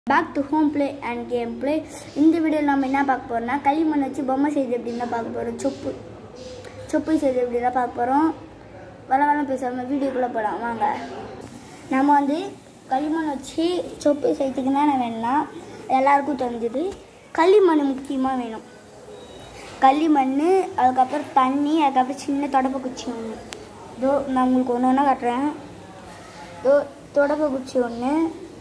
Back to home play and game play இந்த வீடியோவில் நம்ம என்ன பார்க்க போகிறோம்னா களிமண் வச்சு பொம்மை செய்து எப்படின்னு தான் பார்க்க போகிறோம் சொப்பு சொப்பு செய்து எப்படி தான் பார்க்க போகிறோம் வள வளம் பேசாமல் வீடியோக்குள்ளே போகலாம் வாங்க நம்ம வந்து களிமண் வச்சு சொப்பு செய்யறதுக்கு என்ன வேணும்னா எல்லாருக்கும் தெரிஞ்சது களிமண் முக்கியமாக வேணும் களிமண் அதுக்கப்புறம் தண்ணி அதுக்கப்புறம் சின்ன தொடப்ப குச்சி ஒன்று இதோ நான் உங்களுக்கு ஒன்று ஒன்றா காட்டுறேன் இதோ தொடப்ப குச்சி ஒன்று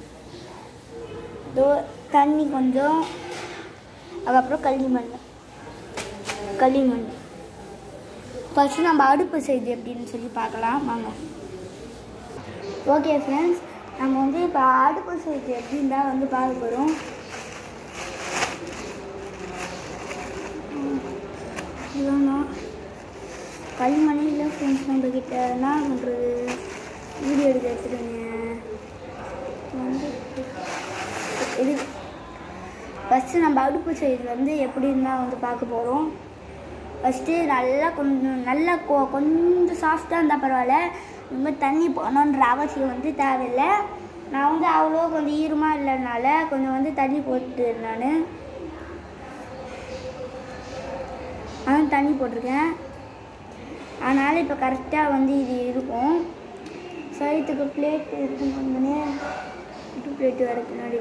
இதோ தண்ணி கொஞ்சம் அதுக்கப்புறம் களிமண் களிமண் ஃபஸ்ட்டு நம்ம அடுப்பு செய்து எப்படின்னு சொல்லி பார்க்கலாம் வாங்க ஓகே ஃப்ரெண்ட்ஸ் நம்ம வந்து இப்போ அடுப்பு செய்து எப்படின்னு தான் வந்து பார்க்க போகிறோம் இதுதான் களிமண் இல்லை ஃப்ரெண்ட்ஸ் நம்மக்கிட்ட என்ன பண்ணுறது வீடியோ எடுக்க எடுத்துருங்க வந்து இது ஃபஸ்ட்டு நம்ம அடுப்பு சைடு வந்து எப்படின்னு தான் வந்து பார்க்க போகிறோம் ஃபஸ்ட்டு நல்லா கொஞ்சம் நல்லா கொ கொஞ்சம் சாஃப்டாக இருந்தால் பரவாயில்ல இந்த மாதிரி தண்ணி போடணுன்ற அவசியம் வந்து தேவையில்லை நான் வந்து அவ்வளோ கொஞ்சம் ஈரமாக இல்லைனால கொஞ்சம் வந்து தண்ணி போட்டு நான் ஆனால் தண்ணி போட்டிருக்கேன் அதனால் இப்போ கரெக்டாக வந்து இது இருக்கும் சைத்துக்கு பிளேட் இருக்குன்னு இது பிளேட்டு வேறு பின்னாடி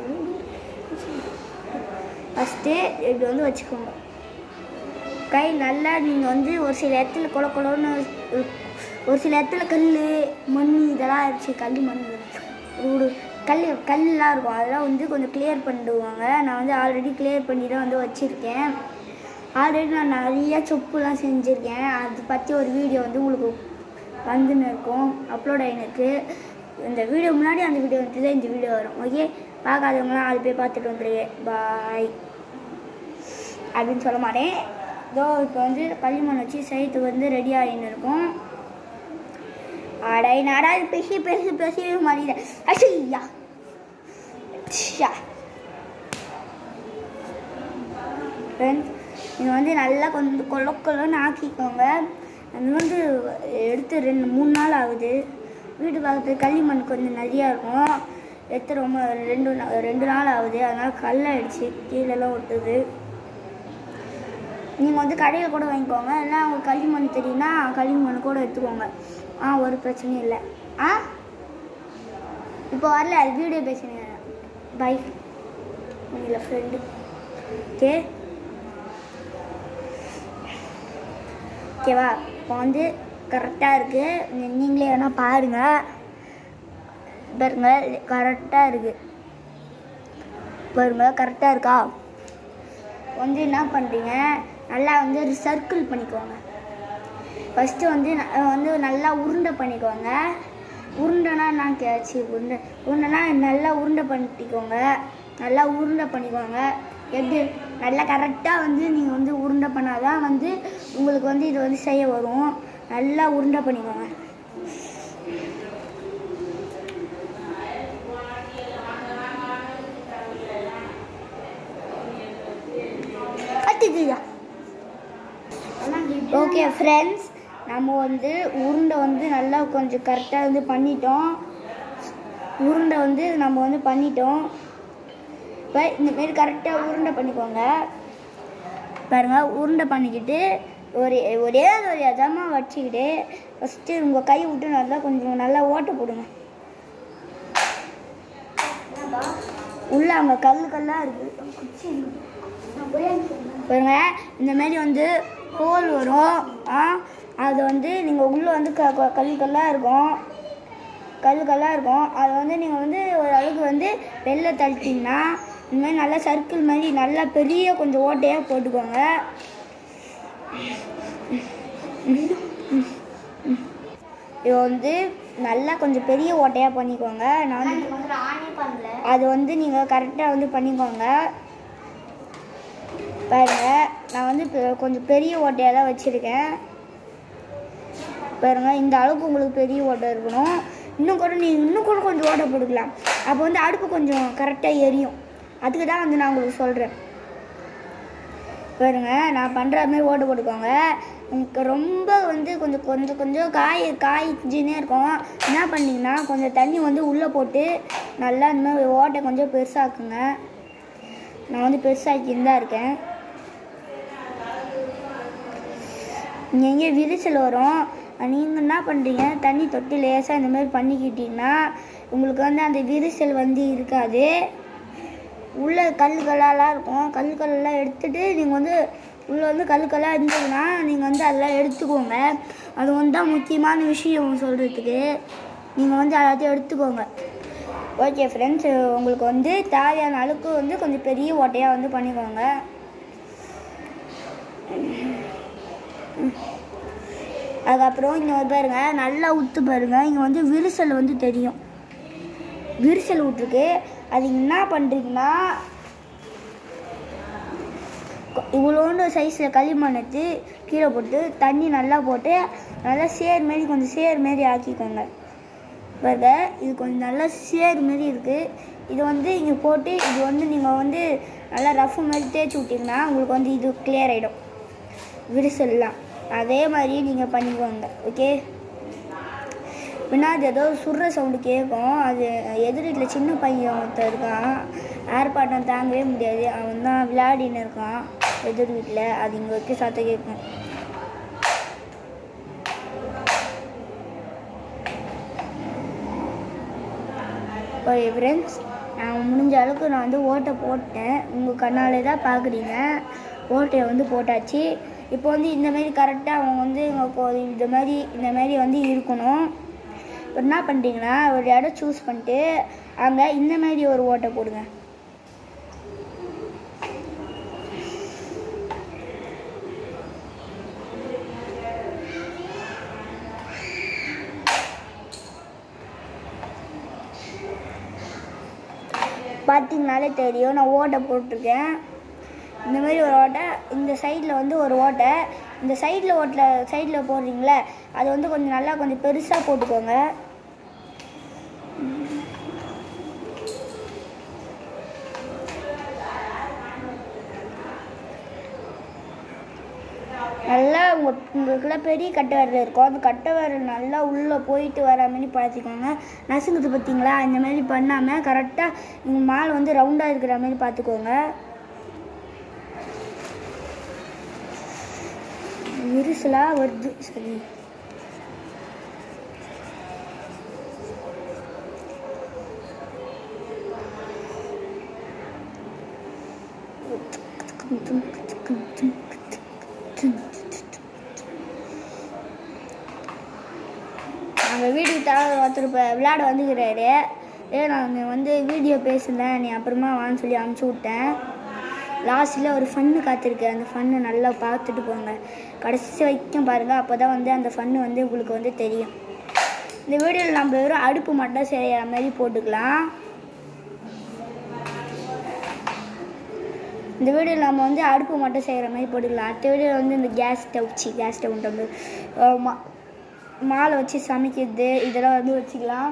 ஃபஸ்ட்டு இப்படி வந்து வச்சுக்கோங்க கை நல்லா நீங்கள் வந்து ஒரு சில இடத்துல கொல கொலன்னு ஒரு சில இடத்துல கல் மண் இதெல்லாம் ஆயிடுச்சு கல் மண் ஒரு கல் கல்லாம் இருக்கும் அதெல்லாம் வந்து கொஞ்சம் கிளியர் பண்ணிடுவாங்க நான் வந்து ஆல்ரெடி கிளியர் பண்ணி தான் வந்து வச்சுருக்கேன் ஆல்ரெடி நான் நிறைய சொப்புலாம் செஞ்சுருக்கேன் அதை பற்றி ஒரு வீடியோ வந்து உங்களுக்கு வந்துன்னு இருக்கும் அப்லோட் ஆகினுருக்கு இந்த வீடியோ முன்னாடி அந்த வீடியோ வந்து தான் இந்த வீடியோ வரும் ஓகே பார்க்காதவங்களாம் அது போய் பார்த்துட்டு வந்துருங்க பாய் அப்படின்னு சொல்ல மாட்டேன் இதோ இப்போ வந்து களிமண் வச்சு சைத்து வந்து ரெடி ஆகின்னு இருக்கும் அடை நாடா இது பேசி பேசி பேசவே மாட்டேன் அஷையா ஷா ஃப்ரெண்ட்ஸ் இது வந்து நல்லா கொஞ்சம் கொல கொலன்னு ஆக்கிக்கோங்க அது வந்து எடுத்து ரெண்டு மூணு நாள் ஆகுது வீட்டு பக்கத்து களிமண் கொஞ்சம் நிறையா இருக்கும் எடுத்து ரொம்ப ரெண்டு நா- ரெண்டு நாள் ஆகுது அதனால் கல்லாயிடுச்சு கீழெல்லாம் ஒட்டுது நீங்கள் வந்து கடையில் கூட வாங்கிக்கோங்க இல்லை அவங்க களிமண் தெரியும்னா களிமண் கூட எடுத்துக்கோங்க ஆ ஒரு பிரச்சனையும் இல்லை ஆ இப்போ வரல அது வீடியோ பேசுனீங்க பை இல்லை ஃப்ரெண்டு ஓகே ஓகேவா இப்போ வந்து கரெக்டாக இருக்குது நீங்களே வேணால் பாருங்கள் பாருங்க கரெக்டாக இருக்குது பாருங்க கரெக்டாக இருக்கா வந்து என்ன பண்ணுறீங்க நல்லா வந்து ஒரு சர்க்கிள் பண்ணிக்கோங்க ஃபஸ்ட்டு வந்து ந- வந்து நல்லா உருண்டை பண்ணிக்கோங்க உருண்டைனா நான் கேச்சு உருண்டை உருண்டைனா நல்லா உருண்டை பண்ணிக்கோங்க நல்லா உருண்டை பண்ணிக்கோங்க எப்படி நல்லா கரெக்டாக வந்து நீங்கள் வந்து உருண்டை பண்ணாதான் வந்து உங்களுக்கு வந்து இது வந்து செய்ய வரும் நல்லா உருண்டை பண்ணிக்கோங்க அத்தியா ஓகே ஃப்ரெண்ட்ஸ் நம்ம வந்து உருண்டை வந்து நல்லா கொஞ்சம் கரெக்டாக வந்து பண்ணிட்டோம் உருண்டை வந்து நம்ம வந்து பண்ணிட்டோம் இப்போ இந்தமாரி கரெக்டாக உருண்டை பண்ணிக்கோங்க பாருங்க உருண்டை பண்ணிக்கிட்டு ஒரு ஒரே ஒரு இதமாக வச்சுக்கிட்டு ஃபஸ்ட்டு உங்கள் கை விட்டு நல்லா கொஞ்சம் நல்லா ஓட்டை போடுங்க உள்ள அங்கே கல் கல்லாக இருக்குது பாருங்க இந்த மாதிரி வந்து ஹோல் வரும் ஆ அது வந்து நீங்கள் உள்ளே வந்து க க- கல் கல்லாக இருக்கும் கல் கல்லாக இருக்கும் அதை வந்து நீங்கள் வந்து ஒரு அளவுக்கு வந்து வெளில தள்ளிட்டிங்கன்னா இந்த மாதிரி நல்லா சர்க்கிள் மாதிரி நல்லா பெரிய கொஞ்சம் ஓட்டையாக போட்டுக்கோங்க இது வந்து நல்லா கொஞ்சம் பெரிய ஓட்டையாக பண்ணிக்கோங்க நான் வந்து அது வந்து நீங்கள் கரெக்டாக வந்து பண்ணிக்கோங்க பாருங்க நான் வந்து இப்போ கொஞ்சம் பெரிய ஓட்டையாக தான் வச்சுருக்கேன் பாருங்க இந்த அளவுக்கு உங்களுக்கு பெரிய ஓட்டை இருக்கணும் இன்னும் கூட நீங்கள் இன்னும் கூட கொஞ்சம் ஓட்டை போட்டுக்கலாம் அப்போ வந்து அடுப்பு கொஞ்சம் கரெக்டாக எரியும் அதுக்கு தான் வந்து நான் உங்களுக்கு சொல்கிறேன் பாருங்க நான் பண்ணுற மாதிரி ஓட்டு போட்டுக்கோங்க உங்களுக்கு ரொம்ப வந்து கொஞ்சம் கொஞ்சம் கொஞ்சம் காய் காய்ச்சினே இருக்கும் என்ன பண்ணீங்கன்னா கொஞ்சம் தண்ணி வந்து உள்ளே போட்டு நல்லா இந்த மாதிரி ஓட்டை கொஞ்சம் பெருசாக்குங்க நான் வந்து பெருசாக்கின்னு தான் இருக்கேன் இங்கே எங்கேயும் விரிசல் வரும் நீங்கள் என்ன பண்ணுறீங்க தண்ணி தொட்டு லேசாக இந்த மாதிரி பண்ணிக்கிட்டீங்கன்னா உங்களுக்கு வந்து அந்த விரிசல் வந்து இருக்காது உள்ள கல்லுக்கல்லாம் இருக்கும் கல்லுக்கல்லாம் எடுத்துட்டு நீங்கள் வந்து உள்ளே வந்து கல்லுக்கல்லாம் இருந்ததுன்னா நீங்கள் வந்து அதெல்லாம் எடுத்துக்கோங்க அது வந்து தான் முக்கியமான விஷயம் சொல்கிறதுக்கு நீங்கள் வந்து எல்லாத்தையும் எடுத்துக்கோங்க ஓகே ஃப்ரெண்ட்ஸ் உங்களுக்கு வந்து தேவையான அளவுக்கு வந்து கொஞ்சம் பெரிய ஓட்டையாக வந்து பண்ணிக்கோங்க அதுக்கப்புறம் இங்கே வந்து பாருங்க நல்லா உத்து பாருங்க இங்கே வந்து விரிசல் வந்து தெரியும் விரிசல் விட்ருக்கு அது என்ன பண்ணுறீங்கன்னா இவ்வளோண்டு சைஸில் களிமண் எடுத்து கீழே போட்டு தண்ணி நல்லா போட்டு நல்லா சேர் மாரி கொஞ்சம் சேர் மாரி ஆக்கிக்கோங்க பாருங்க இது கொஞ்சம் நல்லா சேர் மாரி இருக்குது இது வந்து இங்கே போட்டு இது வந்து நீங்கள் வந்து நல்லா ரஃப் மாதிரி தேய்ச்சி விட்டிங்கன்னா உங்களுக்கு வந்து இது கிளியர் ஆகிடும் விரிசல்லாம் அதே மாதிரி நீங்கள் பண்ணிக்கோங்க ஓகே பின்னாடி ஏதோ சுடுற சவுண்டு கேட்கும் அது எதிர் வீட்டில் சின்ன பையன் ஒருத்தன் இருக்கான் ஏர்பாட்டம் தாங்கவே முடியாது அவன் தான் விளையாடின்னு இருக்கான் எதிர் வீட்டில் அது இங்கே வைக்க சத்தம் கேட்கும் ஓகே ஃப்ரெண்ட்ஸ் நான் முடிஞ்ச அளவுக்கு நான் வந்து ஓட்டை போட்டேன் உங்கள் கண்ணாலே தான் பார்க்குறீங்க ஓட்டையை வந்து போட்டாச்சு இப்போ வந்து இந்த மாதிரி கரெக்டாக அவங்க வந்து இங்க இந்த மாதிரி இந்த மாதிரி வந்து இருக்கணும் இப்போ என்ன பண்ணுறீங்கன்னா ஒரு இடம் சூஸ் பண்ணிட்டு அங்கே இந்த மாதிரி ஒரு ஓட்டை போடுங்க பார்த்தீங்கனாலே தெரியும் நான் ஓட்டை போட்டிருக்கேன் இந்த மாதிரி ஒரு ஓட்டை இந்த சைடில் வந்து ஒரு ஓட்டை இந்த சைடில் ஓட்டல சைடில் போடுறீங்களே அது வந்து கொஞ்சம் நல்லா கொஞ்சம் பெருசாக போட்டுக்கோங்க நல்லா உங்கள் உங்களுக்குள்ள பெரிய கட்டை விரல் இருக்கும் அந்த கட்டை விரல் நல்லா உள்ளே போயிட்டு வர மாதிரி பார்த்துக்கோங்க நசுங்குது பார்த்தீங்களா இந்த மாதிரி பண்ணாமல் கரெக்டாக உங்கள் மால் வந்து ரவுண்டாக இருக்கிற மாதிரி பார்த்துக்கோங்க விரிசலாக வருது சரி நாங்கள் வீட்டுக்கு தவிர ஒருத்தர் இப்போ விளையாட வந்துக்கிறாரு ஏ நான் வந்து வீடியோ பேசுனேன் நீ அப்புறமா வான்னு சொல்லி அனுப்பிச்சி விட்டேன் லாஸ்ட்டில் ஒரு ஃபன்னு காத்திருக்கு அந்த ஃபன்னு நல்லா பார்த்துட்டு போங்க கடைசி வரைக்கும் பாருங்கள் அப்போ தான் வந்து அந்த ஃபன்னு வந்து உங்களுக்கு வந்து தெரியும் இந்த வீடியோவில் நம்ம வெறும் அடுப்பு மட்டும் செய்கிற மாதிரி போட்டுக்கலாம் இந்த வீடியோவில் நம்ம வந்து அடுப்பு மட்டும் செய்கிற மாதிரி போட்டுக்கலாம் அடுத்த வீடியோவில் வந்து இந்த கேஸ் ஸ்டவ் சி கேஸ் ஸ்டவ்ன்ற மாதிரி அஹ் மா மாலை வச்சு சமைக்கிறது இதெல்லாம் வந்து வச்சுக்கலாம்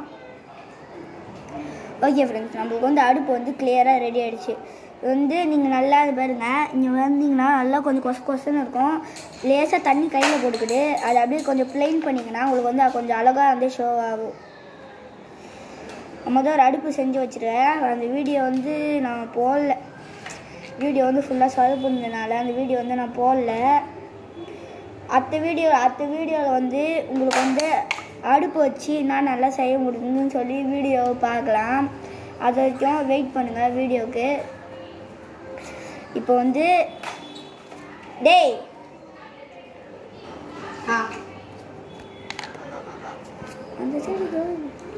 ஓகே ஃப்ரெண்ட்ஸ் நம்மளுக்கு வந்து அடுப்பு வந்து கிளியராக ரெடி ஆகிடுச்சு வந்து நீங்கள் நல்லா இது பாருங்க இங்கே வந்தீங்கன்னா நல்லா கொஞ்சம் கொச கொசன்னு இருக்கும் லேசாக தண்ணி கையில் போட்டுக்கிட்டு அதை அப்படியே கொஞ்சம் ப்ளைன் பண்ணிங்கன்னா உங்களுக்கு வந்து அது கொஞ்சம் அழகாக வந்து ஷோ ஆகும் மொதல் ஒரு அடுப்பு செஞ்சு வச்சுருக்கேன் அந்த வீடியோ வந்து நான் போடல வீடியோ வந்து ஃபுல்லாக சொதப்புனதுனால அந்த வீடியோ வந்து நான் போடல அடுத்த வீடியோ அடுத்த வீடியோவில் வந்து உங்களுக்கு வந்து அடுப்பு வச்சு நான் நல்லா செய்ய முடியுதுன்னு சொல்லி வீடியோ பார்க்கலாம் அது வரைக்கும் வெயிட் பண்ணுங்கள் வீடியோவுக்கு இப்போ வந்து டேய் ஆ அந்த சைடு go.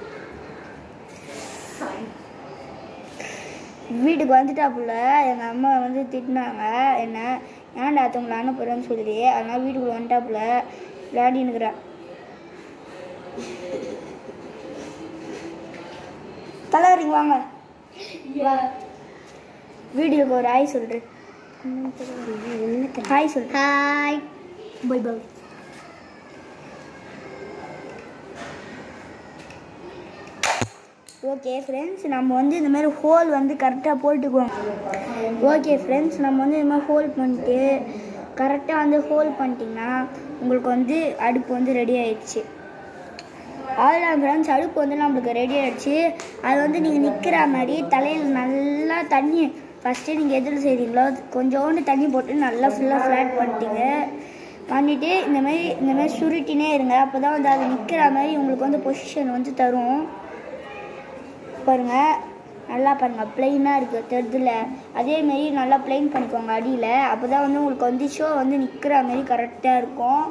வீட்டுக்கு வந்துட்டாப்புல எங்கள் அம்மா வந்து திட்டினாங்க என்ன ஏன்டா அத்தவங்களை அனுப்புகிறேன்னு சொல்லி அதனால் வீட்டுக்குள்ள வந்துட்டாப்புல விளையாடினுக்குறேன் தலைவரிங்க வாங்க வா வீடியோக்கு ஒரு ஹாய் சொல்கிறேன் ஹாய் சொல் hi bye bye okay friends நம்ம வந்து இந்த மாதிரி ஹோல் வந்து கரெக்டாக போட்டுக்குவோம் ஓகே ஃப்ரெண்ட்ஸ் நம்ம வந்து இந்த மாதிரி ஹோல் பண்ணிட்டு கரெக்டாக வந்து ஹோல் பண்ணிட்டிங்கன்னா உங்களுக்கு வந்து அடுப்பு வந்து ரெடி ஆயிடுச்சு அவ்வளோதான் ஃப்ரெண்ட்ஸ் அடுப்பு வந்து நம்மளுக்கு ரெடி ஆயிடுச்சு அது வந்து நீங்கள் நிற்கிற மாதிரி தலையில் நல்லா தண்ணி ஃபஸ்ட்டு நீங்கள் எதில் செய்கிறீங்களோ கொஞ்சோண்டு தண்ணி போட்டு நல்லா ஃபுல்லாக ஃப்ளாட் பண்ணிட்டீங்க பண்ணிவிட்டு இந்த மாதிரி இந்த மாதிரி சுருட்டினே இருங்க அப்போ தான் வந்து அது நிற்கிற மாதிரி உங்களுக்கு வந்து பொசிஷன் வந்து தரும் பாருங்கள் நல்லா பாருங்கள் ப்ளைனாக இருக்குது தெருதுல அதேமாரி நல்லா ப்ளைன் பண்ணிக்கோங்க அடியில் அப்போ தான் வந்து உங்களுக்கு வந்து ஷோ வந்து நிற்கிற மாதிரி கரெக்டாக இருக்கும்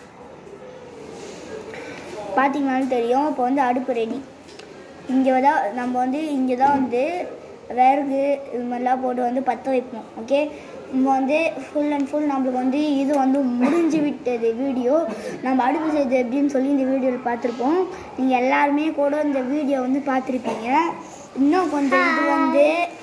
பார்த்தீங்கனாலும் தெரியும் இப்போ வந்து அடுப்பு ரெடி இங்கே தான் நம்ம வந்து இங்கே தான் வந்து விறகு இது மாதிரிலாம் போட்டு வந்து பற்ற வைப்போம் ஓகே நம்ம வந்து ஃபுல் அண்ட் ஃபுல் நம்மளுக்கு வந்து இது வந்து முடிஞ்சு விட்டது வீடியோ நம்ம அடுப்பு செய்து எப்படின்னு சொல்லி இந்த வீடியோவில் பார்த்துருப்போம் நீங்கள் எல்லாருமே கூட இந்த வீடியோ வந்து பார்த்துருப்பீங்க இன்னும் கொஞ்சம் இது வந்து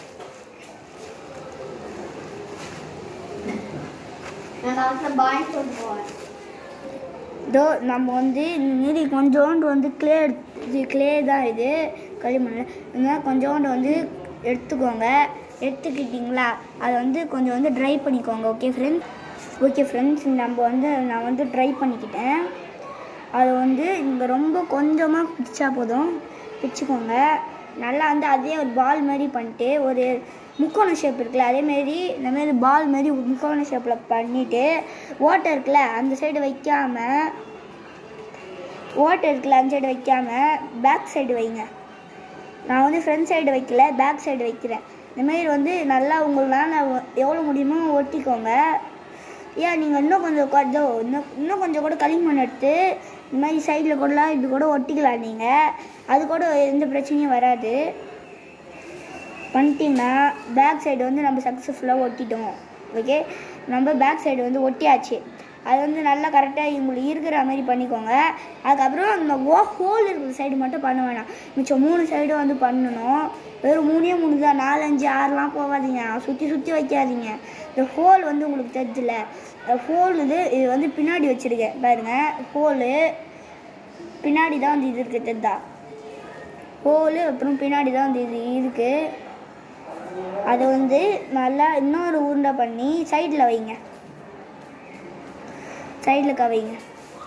நான் பாய் சொல்லுவேன் இதோ நம்ம வந்து மீறி கொஞ்சோண்டு வந்து க்ளே இது க்ளே தான் இது களிமண் இந்த மாதிரி கொஞ்சோண்டு வந்து எடுத்துக்கோங்க எடுத்துக்கிட்டிங்களா அதை வந்து கொஞ்சம் வந்து ட்ரை பண்ணிக்கோங்க ஓகே ஃப்ரெண்ட்ஸ் ஓகே ஃப்ரெண்ட்ஸ் நம்ம வந்து நான் வந்து ட்ரை பண்ணிக்கிட்டேன் அதை வந்து இங்கே ரொம்ப கொஞ்சமாக பிடிச்சா போதும் பிடிச்சிக்கோங்க நல்லா வந்து அதே ஒரு பால் மாதிரி பண்ணிட்டு ஒரு முக்கோண ஷேப் இருக்குல்ல அதேமாரி இந்த மாதிரி பால் மாதிரி ஒரு முக்கோண ஷேப்பில் பண்ணிவிட்டு ஓட்டை இருக்குல்ல அந்த சைடு வைக்காமல் ஓட்டை இருக்குல்ல அந்த சைடு வைக்காமல் பேக் சைடு வைங்க நான் வந்து ஃப்ரண்ட் சைடு வைக்கல பேக் சைடு வைக்கிறேன் இந்த மாதிரி வந்து நல்லா உங்களால் எவ்வளோ முடியுமோ ஒட்டிக்கோங்க ஏன் நீங்கள் இன்னும் கொஞ்சம் கொஞ்சம் இன்னும் இன்னும் கொஞ்சம் கூட களிமண் எடுத்து இந்த மாதிரி சைடில் கூடலாம் இப்படி கூட ஒட்டிக்கலாம் நீங்கள் அது கூட எந்த பிரச்சனையும் வராது பண்ணிட்டீங்கன்னா பேக் சைடு வந்து நம்ம சக்ஸஸ்ஃபுல்லாக ஒட்டிட்டோம் ஓகே நம்ம பேக் சைடு வந்து ஒட்டியாச்சு அது வந்து நல்லா கரெக்டாக உங்களுக்கு இருக்கிற மாதிரி பண்ணிக்கோங்க அதுக்கப்புறம் அந்த ஓ ஹோல் இருக்கிற சைடு மட்டும் பண்ண வேணாம் மிச்சம் மூணு சைடும் வந்து பண்ணணும் வெறும் மூணே மூணு தான் நாலஞ்சு ஆறுலாம் போகாதீங்க சுற்றி சுற்றி வைக்காதீங்க இந்த ஹோல் வந்து உங்களுக்கு தெரிஞ்சில்ல ஹோல் இது இது வந்து பின்னாடி வச்சுருக்கேன் பாருங்கள் ஹோலு பின்னாடி தான் வந்து இது இருக்குது தெரிதா ஹோலு அப்புறம் பின்னாடி தான் வந்து இது இருக்குது அதை வந்து நல்லா இன்னொரு உருண்டை பண்ணி சைடில் வைங்க சைடில் கவைங்க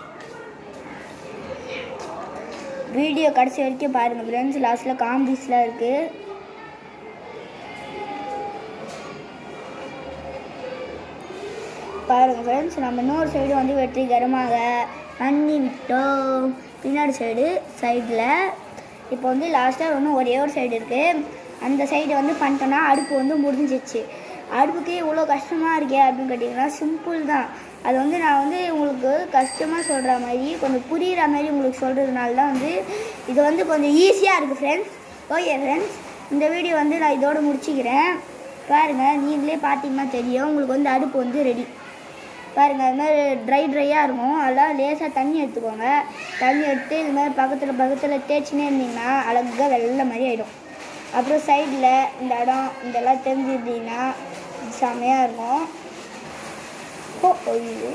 வீடியோ கடைசி வரைக்கும் பாருங்கள் ஃப்ரெண்ட்ஸ் லாஸ்ட்டில் காம்பிஸ்லாம் இருக்குது பாருங்கள் ஃப்ரெண்ட்ஸ் நம்ம இன்னொரு சைடு வந்து வெற்றிகரமாக பண்ணி விட்டோம் பின்னாடி சைடு சைடில் இப்போ வந்து லாஸ்ட்டாக இன்னும் ஒரே ஒரு சைடு இருக்குது அந்த சைடு வந்து பண்ணிட்டோன்னா அடுப்பு வந்து முடிஞ்சிச்சு அடுப்புக்கு இவ்வளோ கஷ்டமாக இருக்கே அப்படின்னு கேட்டிங்கன்னா சிம்பிள் தான் அது வந்து நான் வந்து உங்களுக்கு கஷ்டமாக சொல்கிற மாதிரி கொஞ்சம் புரிகிற மாதிரி உங்களுக்கு சொல்கிறதுனால தான் வந்து இது வந்து கொஞ்சம் ஈஸியாக இருக்குது ஃப்ரெண்ட்ஸ் ஓகே ஃப்ரெண்ட்ஸ் இந்த வீடியோ வந்து நான் இதோட முடிச்சுக்கிறேன் பாருங்கள் நீங்களே பார்த்தீங்கன்னா தெரியும் உங்களுக்கு வந்து அடுப்பு வந்து ரெடி பாருங்கள் அது மாதிரி ட்ரை ட்ரையாக இருக்கும் அதெல்லாம் லேசாக தண்ணி எடுத்துக்கோங்க தண்ணி எடுத்து இது மாதிரி பக்கத்தில் பக்கத்தில் தேய்ச்சினே இருந்தீங்கன்னா அழகாக வெள்ளை மாதிரி ஆகிடும் அப்புறம் சைடில் இந்த இடம் இதெல்லாம் தெரிஞ்சிருந்தீங்கன்னா செமையாக இருக்கும் ஓ ஐயோ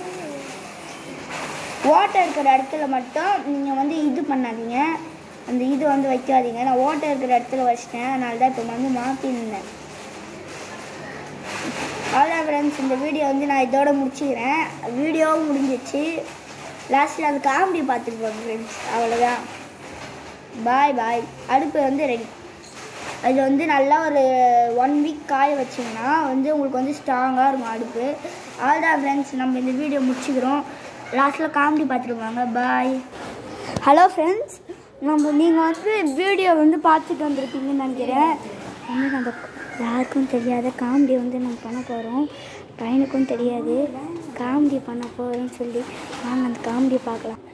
ஓட்டை இருக்கிற இடத்துல மட்டும் நீங்கள் வந்து இது பண்ணாதீங்க அந்த இது வந்து வைக்காதீங்க நான் ஓட்டை இருக்கிற இடத்துல வச்சிட்டேன் அதனால தான் இப்போ வந்து மாற்றிருந்தேன் அவ்வளோ ஃப்ரெண்ட்ஸ் இந்த வீடியோ வந்து நான் இதோட முடிச்சுக்கிறேன் வீடியோவும் முடிஞ்சிச்சு லாஸ்ட்டில் அது காமெடி பார்த்துட்டு போங்க ஃப்ரெண்ட்ஸ் அவ்வளோதான் பாய் பாய் அடுப்பு வந்து ரெடி அது வந்து நல்லா ஒரு ஒன் வீக் காய வச்சிங்கன்னா வந்து உங்களுக்கு வந்து ஸ்ட்ராங்காக இருக்கும் அடுப்பு அவ்வளோதான் ஃப்ரெண்ட்ஸ் நம்ம இந்த வீடியோ முடிச்சுக்கிறோம் லாஸ்ட்டில் காமெடி பார்த்துருவாங்க பாய் ஹலோ ஃப்ரெண்ட்ஸ் நம்ம நீங்கள் வந்து வீடியோ வந்து பார்த்துட்டு வந்திருப்பீங்கன்னு நினைக்கிறேன் வந்து நம்ம யாருக்கும் தெரியாத காமெடி வந்து நம்ம பண்ண போகிறோம் பையனுக்கும் தெரியாது காமெடி பண்ண போகிறோம்னு சொல்லி வாங்க அந்த காமெடி பார்க்கலாம்